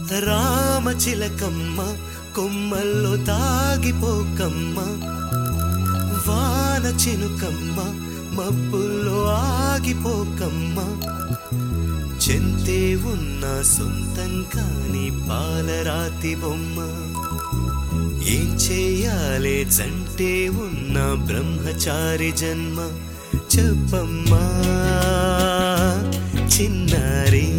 రామచిలకమ్మ కొమ్మల్లో దాగిపోకమ్మ వాన చినుకమ్మ మబ్బుల్లో ఆగిపోకమ్మ చెంతే ఉన్న సొంతం కాని పాలరాతి బొమ్మ ఏం చెయ్యాలే జంటే ఉన్న బ్రహ్మచారి జన్మ చెప్పమ్మా చిన్నారి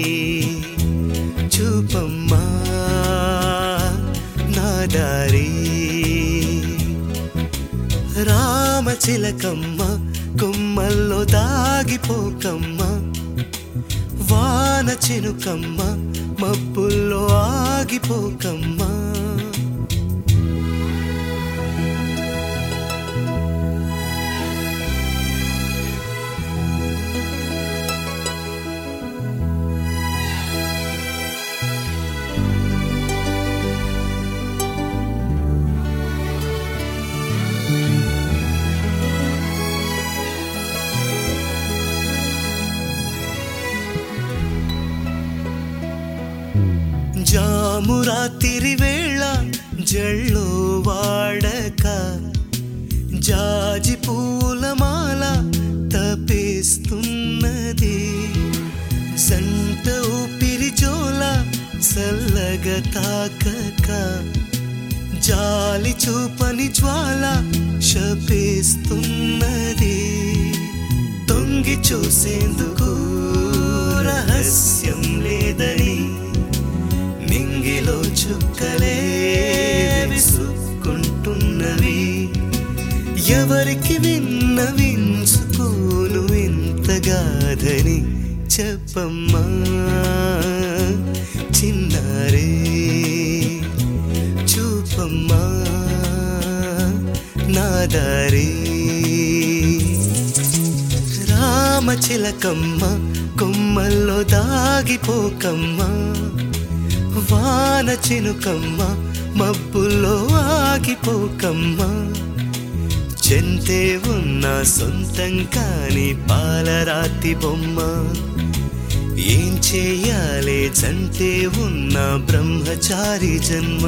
చూపమ్మా నా దారి రామచిలకమ్మ కొమ్మల్లో దాగిపోకమ్మ వాన చినుకమ్మ మబ్బుల్లో ఆగిపోకమ్మా జాము రాత్రి వేళ జల్లో వాడక జాజి పూలమాల తపేస్తున్నది సంట ఊపిరి జోల సల్లగా తాకక జాలి చూపని జ్వాల శపేస్తున్నది తొంగి చూసేందుకు రహస్యం లేదని నింగిలో చుక్కలే విసుక్కుంటున్నవి ఎవరికి విన్నవించుకోను ఎంతగాదని చెప్పమ్మా చిన్నారే చూపమ్మా నా దారి రామచిలకమ్మ కొమ్మల్లో దాగిపోకమ్మ వాన చినుకమ్మ మబ్బుల్లో ఆగిపోకమ్మ చెంతే ఉన్న సొంతం కాని పాలరాతి బొమ్మ ఏం చెయ్యాలే జంటే ఉన్న బ్రహ్మచారి జన్మ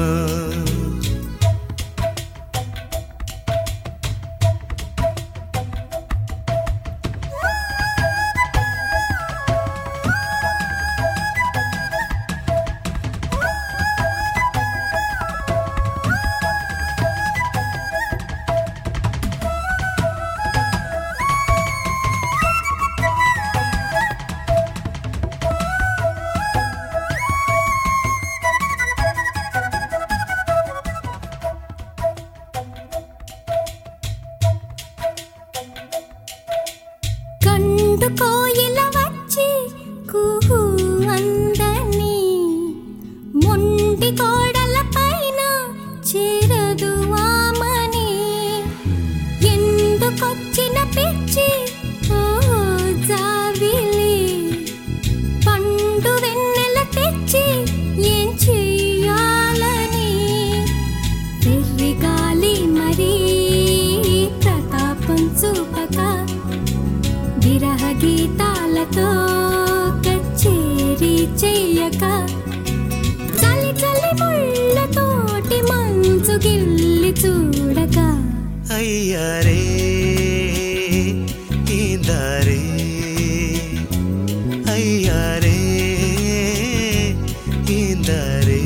కండు కోయిల వచ్చి కుహు అందని మొండి కోడల పైన చేరదు ఆమని ఎందుకొచ్చిన పిచ్చి ఓ జావిలి పండు వెన్నెల తెచ్చి ఏం చెయ్యాలని వెర్రి గాలి మరీ ప్రతాపం చూపక విరహ గీతాలతో కచేరీ చెయ్యక చలి చలి ముళ్ళతోటి మంచు గిల్లి చూడక అయ్యారే ఈందారే అయ్యారే ఈందారే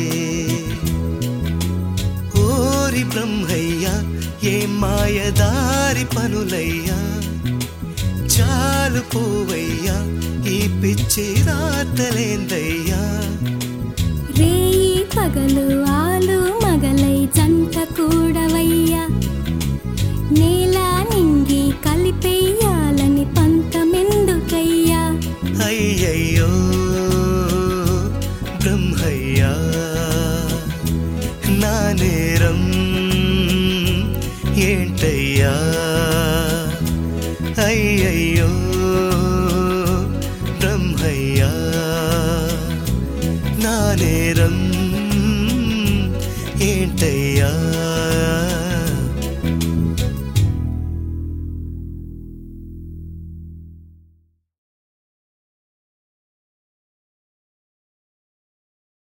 ఓరి బ్రహ్మయ్య ఏ మాయదారి పనులయ్యా చాలు పోవయ్యా ఈ పిచ్చి రాతలేందయ్యా రేయి పగలు ఆలు మగలై జంట కూడవయ్యా నేల నింగి కలిపేయాలని పంతమెందుకయ్యా అయ్యయ్యో బ్రహ్మయ్యా నా నేరం ఏంటయ్యా అయ్యయ్యో బ్రహ్మయ్యా నా నేరం ఏంటయ్యా